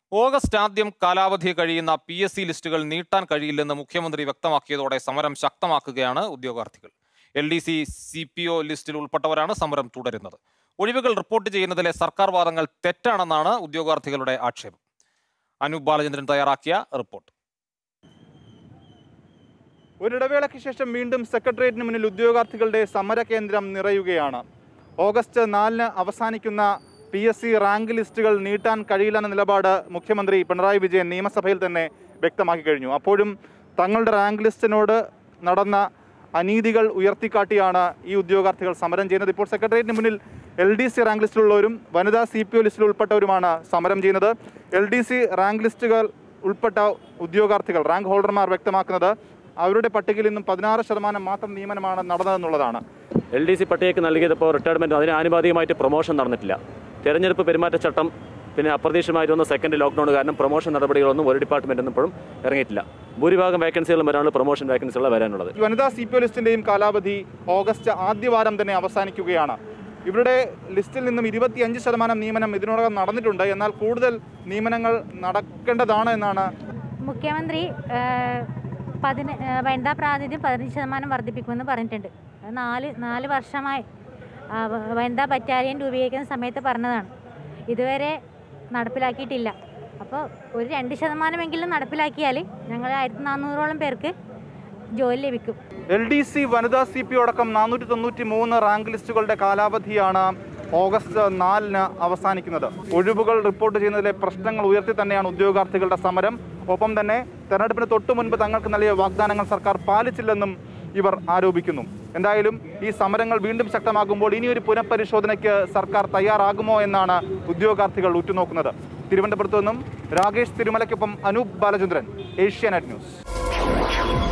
August ആദ്യം കാലാവധി കഴിയുന്ന പി എസ് സി ലിസ്റ്റുകൾ നീട്ടാൻ കഴിയില്ലെന്ന് മുഖ്യമന്ത്രി വ്യക്തമാക്കിയതോടെ സമരം ശക്തമാക്കുകയാണ് ഉദ്യോഗാർത്ഥികൾ L D C C P O ലിസ്റ്റിൽ ഉൾപ്പെട്ടവരാണ് സമരം തുടരുന്നത് ഒഴിവുകൾ റിപ്പോർട്ട് ചെയ്യുന്നതിലെ സർക്കാർ വാദങ്ങൾ തെറ്റാണെന്നാണ് ഉദ്യോഗാർത്ഥികളുടെ ആക്ഷേപം അനൂപ് ബാലചന്ദ്രൻ തയ്യാറാക്കിയ റിപ്പോർട്ട് ഒരിടവേളയ്ക്ക് ശേഷം വീണ്ടും സെക്രട്ടേറിയറ്റിന് മുന്നിൽ ഉദ്യോഗാർത്ഥികളുടെ സമരകേന്ദ്രം നിറയുകയാണ് ഓഗസ്റ്റ് നാലിന് അവസാനിക്കുന്ന പി എസ് സി റാങ്ക് ലിസ്റ്റുകൾ നീട്ടാൻ കഴിയില്ലെന്ന നിലപാട് മുഖ്യമന്ത്രി പിണറായി വിജയൻ നിയമസഭയിൽ തന്നെ വ്യക്തമാക്കി കഴിഞ്ഞു അപ്പോഴും തങ്ങളുടെ റാങ്ക് ലിസ്റ്റിനോട് നടന്ന അനീതികൾ ഉയർത്തിക്കാട്ടിയാണ് ഈ ഉദ്യോഗാർത്ഥികൾ സമരം ചെയ്യുന്നത് ഇപ്പോൾ സെക്രട്ടേറിയറ്റിന് മുന്നിൽ എൽ ഡി സി റാങ്ക് ലിസ്റ്റിലുള്ളവരും വനിതാ സി പി ഒ ലിസ്റ്റിൽ ഉൾപ്പെട്ടവരുമാണ് സമരം ചെയ്യുന്നത് എൽ ഡി സി റാങ്ക് ലിസ്റ്റുകൾ ഉൾപ്പെട്ട ഉദ്യോഗാർത്ഥികൾ റാങ്ക് ഹോൾഡർമാർ വ്യക്തമാക്കുന്നത് അവരുടെ പട്ടികയിൽ നിന്നും പതിനാറ് ശതമാനം മാത്രം നിയമനമാണ് നടന്നതെന്നുള്ളതാണ് എൽ ഡി സി പട്ടികയ്ക്ക് നൽകിയതിപ്പോൾ റിട്ടയർമെൻറ്റ് അതിന് ആനുപാതികമായിട്ട് പ്രൊമോഷൻ നടന്നിട്ടില്ല തെരഞ്ഞെടുപ്പ് പെരുമാറ്റച്ചട്ടം പിന്നെ അപ്രതീക്ഷിതമായിട്ട് വന്ന സെക്കൻഡ് ലോക്ക്ഡൗൺ കാരണം പ്രൊമോഷൻ നടപടികളൊന്നും ഒരു ഡിപ്പാർട്ട്മെൻറ്റിനും ഇപ്പോഴും ഇറങ്ങിയിട്ടില്ല ഭൂരിഭാഗം വേക്കൻസികളും വരാനുള്ള പ്രൊമോഷൻ വേക്കൻസികളാണ് വരാനുള്ളത് ഈ വനിതാ സി പി ഒ ലിസ്റ്റിന്റെയും കാലാവധി ഓഗസ്റ്റ് ആദ്യവാരം തന്നെ അവസാനിക്കുകയാണ് ഇവരുടെ ലിസ്റ്റിൽ നിന്നും ഇരുപത്തിയഞ്ച് ശതമാനം നിയമനം ഇതിനോടകം നടന്നിട്ടുണ്ട് എന്നാൽ കൂടുതൽ നിയമനങ്ങൾ നടക്കേണ്ടതാണ് എന്നാണ് മുഖ്യമന്ത്രി ഏഹ്, പതിന ഏഹ്, വനിതാ പ്രാതിനിധ്യം പതിനഞ്ച് ശതമാനം വർദ്ധിപ്പിക്കുമെന്ന് പറഞ്ഞിട്ടുണ്ട് അത് നാല് നാല് വർഷമായി ആ, വ- വനിതാ ബറ്റാലിയൻ രൂപീകരിക്കുന്ന സമയത്ത് പറഞ്ഞതാണ് ഇതുവരെ നടപ്പിലാക്കിയിട്ടില്ല അപ്പോൾ ഒരു രണ്ട് ശതമാനമെങ്കിലും നടപ്പിലാക്കിയാൽ ഞങ്ങൾ ആയിരത്തി നാനൂറോളം പേർക്ക് ജോലി ലഭിക്കും എൽ ഡി സി വനിതാ സി പി അടക്കം നാനൂറ്റി തൊണ്ണൂറ്റി മൂന്ന് റാങ്ക് ലിസ്റ്റുകളുടെ കാലാവധിയാണ് ഓഗസ്റ്റ് നാലിന് അവസാനിക്കുന്നത് ഒഴിവുകൾ റിപ്പോർട്ട് ചെയ്യുന്നതിലെ പ്രശ്നങ്ങൾ ഉയർത്തി തന്നെയാണ് ഉദ്യോഗാർത്ഥികളുടെ സമരം ഒപ്പം തന്നെ തെരഞ്ഞെടുപ്പിന് തൊട്ടു മുൻപ് തങ്ങൾക്ക് നൽകിയ വാഗ്ദാനങ്ങൾ സർക്കാർ പാലിച്ചില്ലെന്നും ഇവർ ആരോപിക്കുന്നു എന്തായാലും ഈ സമരങ്ങൾ വീണ്ടും ശക്തമാകുമ്പോൾ ഇനിയൊരു പുനഃപരിശോധനയ്ക്ക് സർക്കാർ തയ്യാറാകുമോ എന്നാണ് ഉദ്യോഗാർത്ഥികൾ ഉറ്റുനോക്കുന്നത് തിരുവനന്തപുരത്തു നിന്നും രാകേഷ് തിരുമലയ്ക്കൊപ്പം അനൂപ് ബാലചന്ദ്രൻ ഏഷ്യാനെറ്റ് ന്യൂസ്